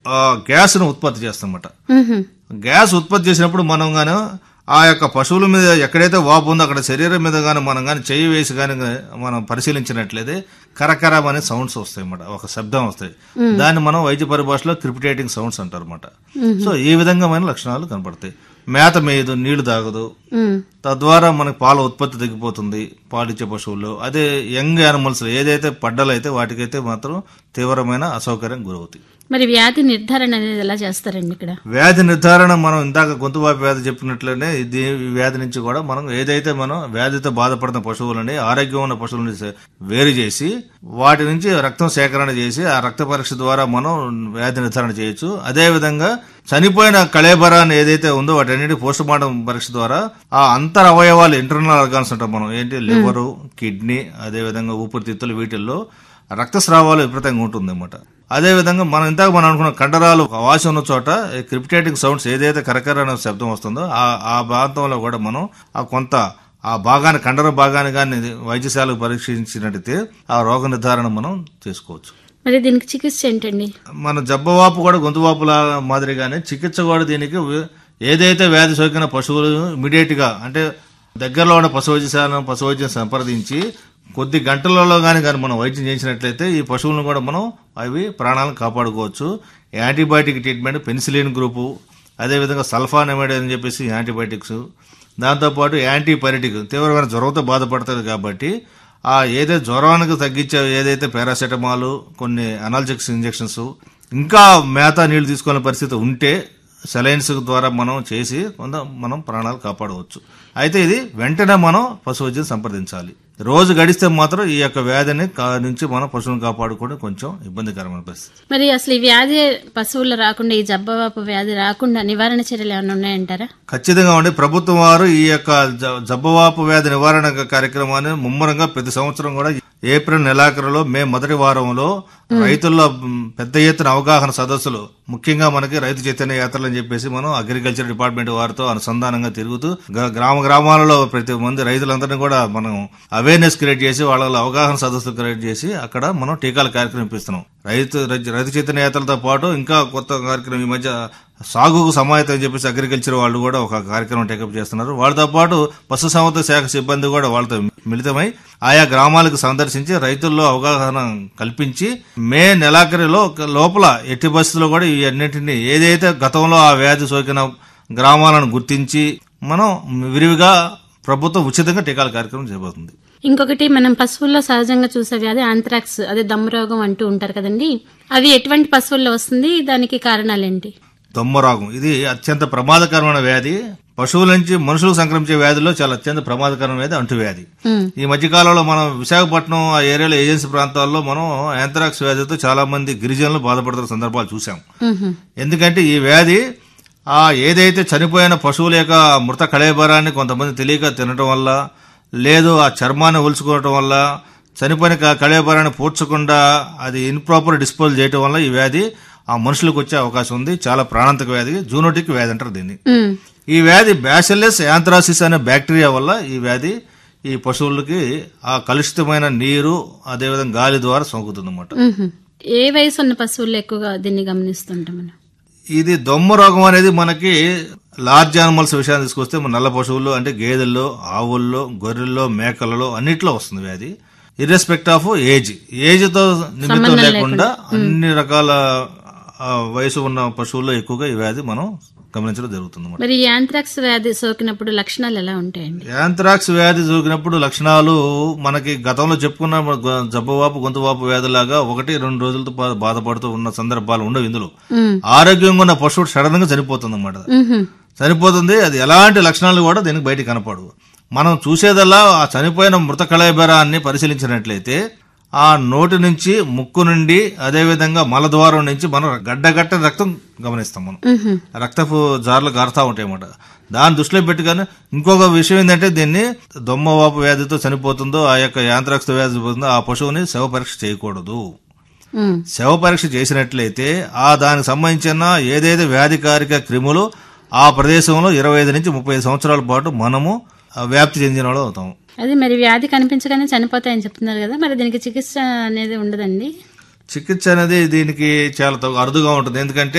ఆ గ్యాస్ను ఉత్పత్తి చేస్తామన్నమాట మ్హూ. గ్యాస్ ఉత్పత్తి చేసినప్పుడు మనం గాను ఆ యొక్క పశువుల మీద ఎక్కడైతే వాపు ఉందో అక్కడ శరీరం మీద కానీ మనం కానీ చెయ్యి వేసి కానీ మనం పరిశీలించినట్లయితే కరకరం అనే సౌండ్స్ వస్తాయి అన్నమాట ఒక శబ్దం వస్తాయి దాన్ని మనం వైద్య పరిభాషలో క్రిపిటేటింగ్ సౌండ్స్ అంటారు అనమాట సో ఈ విధంగామైన లక్షణాలు కనపడతాయి మేత మేయదు నీళ్లు తాగదు మ్. తద్వారా మనకి పాల ఉత్పత్తి తగ్గిపోతుంది పాలిచ్చే పశువుల్లో అదే యంగ్ యానిమల్స్ ఏదైతే పడ్డలు అయితే వాటికైతే మాత్రం తీవ్రమైన అసౌకర్యం గురవుతాయి మరి వ్యాధి నిర్ధారణ అనేది ఎలా చేస్తారండి ఇక్కడ వ్యాధి నిర్ధారణ మనం ఇందాక గొంతువాపు వ్యాధి చెప్పినట్లనే ఇది ఈ వ్యాధి నుంచి కూడా మనం ఏదైతే మనం వ్యాధితో బాధపడుతున్న పశువులని ఆరోగ్యం ఉన్న పశువులని సే- వేరు చేసి వాటి నుంచి రక్తం సేకరణ చేసి ఆ రక్త పరీక్ష ద్వారా మనం వ్యాధి నిర్ధారణ చేయొచ్చు అదే విధంగా చనిపోయిన కళేబరాన్ని ఏదైతే ఉందో వాటన్నిటి పోస్ట్ మార్టం పరీక్ష ద్వారా ఆ అంతర్ అవయవాలు ఇంటర్నల్ ఆర్గాన్స్ అంటాం మనం ఏంటి లివరు కిడ్నీ అదే విధంగా ఊపిరితిత్తులు వీటిల్లో రక్తస్రావాలు విపరీతంగా ఉంటుంది అనమాట అదే విధంగా మనం ఇంతకు మనం అనుకున్న కండరాలు వాసి ఉన్న చోట క్రిప్టేటింగ్ సౌండ్స్ ఏదైతే కరకర అనే శబ్దం వస్తుందో ఆ ఆ ప్రాంతంలో కూడా మనం ఆ కొంత ఆ భాగాన్ని కండర భాగాన్ని కానీ వైద్యశాలకు పరీక్షించినట్టయితే ఆ రోగ నిర్ధారణ మనం చేసుకోవచ్చు మరి దీనికి చికిత్స ఏంటండి మన జబ్బవాపు కూడా గొంతువాపుల మాదిరిగానే చికిత్స కూడా దీనికి వి- ఏదైతే వ్యాధి సోకిన పశువులు ఇమీడియట్ గా అంటే దగ్గరలో ఉన్న పశు వైద్యశాలను పశు వైద్యం సంప్రదించి కొద్ది గంటలలో కానీ కానీ మనం వైద్యం చేసినట్లయితే ఈ పశువులను కూడా మనం అవి ప్రాణాలను కాపాడుకోవచ్చు యాంటీబయాటిక్ ట్రీట్మెంట్ పెన్సిలిన్ గ్రూపు అదేవిధంగా సల్ఫానమైడ్ అని చెప్పేసి యాంటీబయాటిక్స్ దాంతోపాటు యాంటీపైరటిక్ తీవ్రమైన జ్వరంతో బాధపడుతుంది కాబట్టి ఆ ఏదైతే జ్వరానికి తగ్గించే ఏదైతే పారాసెటమాల్ కొన్ని అనాల్జెక్స్ ఇంజెక్షన్స్ ఇంకా మేత నీళ్లు తీసుకునే పరిస్థితి ఉంటే సెలైన్స్ ద్వారా మనం చేసి కొంత మనం ప్రాణాలు కాపాడవచ్చు అయితే ఇది వెంటనే మనం పశు వైద్యం సంప్రదించాలి రోజు గడిస్తే మాత్రం ఈ యొక్క వ్యాధిని కా- నుంచి మనం పశువుని కాపాడుకోవడం కొంచెం ఇబ్బందికరమైన పరిస్థితి మరి అసలు ఈ వ్యాధి పశువులు రాకుండా ఈ జబ్బవాపు వ్యాధి రాకుండా నివారణ చర్యలు ఏమైనా ఉన్నాయంటారా ఖచ్చితంగా ఉండి ప్రభుత్వం వారు ఈ యొక్క జ- జబ్బవాపు వ్యాధి నివారణ కార్యక్రమాన్ని ముమ్మరంగా ప్రతి సంవత్సరం కూడా ఏప్రిల్ నెలాఖరులో మే మొదటి వారంలో రైతుల్లో మ్, పెద్ద ఎత్తున అవగాహన సదస్సులు ముఖ్యంగా మనకి రైతు చైతన్య యాత్రలు అని చెప్పేసి మనం అగ్రికల్చర్ డిపార్ట్మెంట్ వారితో అనుసంధానంగా తిరుగుతూ గ్రా- గ్రామ గ్రామాలలో ప్రతి మంది రైతులందరినీ కూడా మనం అవేర్నెస్ క్రియేట్ చేసి వాళ్ళలో అవగాహన సదస్సులు క్రియేట్ చేసి అక్కడ మనం టీకాల కార్యక్రమం ఇప్పిస్తున్నాం రైతు రైతు- రైతు చైతన్య యాత్రలతో పాటు ఇంకా కొత్త కార్యక్రమం ఈ మధ్య సాగుకు సమాయత అని చెప్పేసి అగ్రికల్చర్ వాళ్ళు కూడా ఒక కార్యక్రమం టేకప్ చేస్తున్నారు వాళ్ళతో పాటు పశుసంవర్ధక శాఖ సిబ్బంది కూడా వాళ్ళతో మిళితమై ఆయా గ్రామాలకు సందర్శించి రైతుల్లో అవగాహన కల్పించి మే నెలాఖరిలో ఒక లోపల ఎట్టి పరిస్థితుల్లో కూడా ఈ అన్నింటినీ ఏదైతే గతంలో ఆ వ్యాధి సోకిన గ్రామాలను గుర్తించి మనం విరివిగా ప్రభుత్వం ఉచితంగా టీకాల కార్యక్రమం చేయబోతుంది ఇంకొకటి మనం పశువుల్లో సహజంగా చూసే వ్యాధి ఆంథ్రాక్స్ అదే దమ్ము రోగం అంటూ ఉంటారు కదండి అవి ఎటువంటి పశువుల్లో వస్తుంది దానికి కారణాలేంటి దొమ్మరాగం ఇది అత్యంత ప్రమాదకరమైన వ్యాధి పశువుల నుంచి మనుషులకు సంక్రమించే వ్యాధుల్లో చాలా అత్యంత ప్రమాదకరమైన వ్యాధి అంటువ్యాధి ఉమ్, ఈ మధ్యకాలంలో మనం విశాఖపట్నం ఆ ఏరియాలో ఏజెన్సీ ప్రాంతాల్లో మనం యాంథ్రాక్స్ వ్యాధితో చాలా మంది గిరిజనులు బాధపడుతున్న సందర్భాలు చూసాం ఉహు, ఎందుకంటే ఈ వ్యాధి ఆ ఏదైతే చనిపోయిన పశువుల యొక్క మృత కళేబరాన్ని కొంతమంది తెలియక తినటం వల్ల లేదు ఆ చర్మాన్ని ఒలుచుకోవటం వల్ల చనిపోయిన క- కళేబరాన్ని పూడ్చకుండా అది ఇన్ప్రాపర్ డిస్పోజ్ చేయటం వల్ల ఈ వ్యాధి ఆ మనుషులకు వచ్చే అవకాశం ఉంది చాలా ప్రాణాంతక వ్యాధి జూనోటిక్ వ్యాధి అంటారు దీన్ని ఉమ్, ఈ వ్యాధి బ్యాసిల్లస్ యాంథ్రాసిస్ అనే బ్యాక్టీరియా వల్ల ఈ వ్యాధి ఈ పశువులకి ఆ కలుషితమైన నీరు అదేవిధంగా గాలి ద్వారా సోకుతుందన్నమాట ఉహు. ఏ వయసు ఉన్న పశువుల్లో ఎక్కువగా దీన్ని గమనిస్తుంటాం మనం ఇది దొమ్మ రోగం అనేది మనకి లార్జ్ యానిమల్స్ విషయాన్ని తీసుకొస్తే మన నల్ల పశువుల్లో అంటే గేదెల్లో ఆవుల్లో గొర్రెల్లో మేకలలో అన్నిట్లో వస్తుంది వ్యాధి ఇర్రెస్పెక్ట్ ఆఫ్ ఏజ్ ఏజ్ తో నిమిత్తం లేకుండా అన్ని రకాల ఆ, వయసు ఉన్న పశువుల్లో ఎక్కువగా ఈ వ్యాధి మనం గమనించడం జరుగుతుంది అన్నమాట. మరి ఈ యాంథ్రాక్స్ వ్యాధి సోకినప్పుడు లక్షణాలు ఎలా ఉంటాయండి యాంథ్రాక్స్ వ్యాధి సోకినప్పుడు లక్షణాలు మనకి గతంలో చెప్పుకున్న గొ- జబ్బవాపు గొంతువాపు వ్యాధిలాగా ఒకటి రెండు రోజులతో బా- బాధపడుతూ ఉన్న సందర్భాలు ఉండవు ఇందులో ఉమ్, ఆరోగ్యంగా ఉన్న పశువు సడన్ గా చనిపోతుంది అన్నమాట ఉహు, చనిపోతుంది అది ఎలాంటి లక్షణాలు కూడా దీనికి బయటికి కనపడవు మనం చూసేదల్లా ఆ చనిపోయిన మృత కళేబరాన్ని పరిశీలించినట్లయితే ఆ నోటి నుంచి ముక్కు నుండి అదేవిధంగా మలద్వారం నుంచి మనం గడ్డగట్ట రక్తం గమనిస్తాం మనం ఉహు, రక్తపు జార్లు గారుతా ఉంటాయి అన్నమాట దాన్ని దృష్టిలో పెట్టుకొని ఇంకొక విషయం ఏంటంటే దీన్ని దొమ్మవాపు వ్యాధితో చనిపోతుందో ఆ యొక్క యాంత్రాక్స్ వ్యాధి చనిపోతుందో ఆ పశువుని శవ పరీక్ష చేయకూడదు ఉమ్, శవ పరీక్ష చేసినట్లయితే ఆ దానికి సంబంధించిన ఏదైతే వ్యాధికారిక క్రిములు ఆ ప్రదేశంలో ఇరవై ఐదు నుంచి ముప్పై ఐదు సంవత్సరాల పాటు మనము ఆ వ్యాప్తి చెందిన వాళ్ళు అవుతాం అది మరి వ్యాధి కనిపించగానే చనిపోతాయని చెప్తున్నారు కదా మరి దీనికి చికిత్స అనేది ఉండదండి చికిత్స అనేది దీనికి చాలా తగు- అరుదుగా ఉంటుంది ఎందుకంటే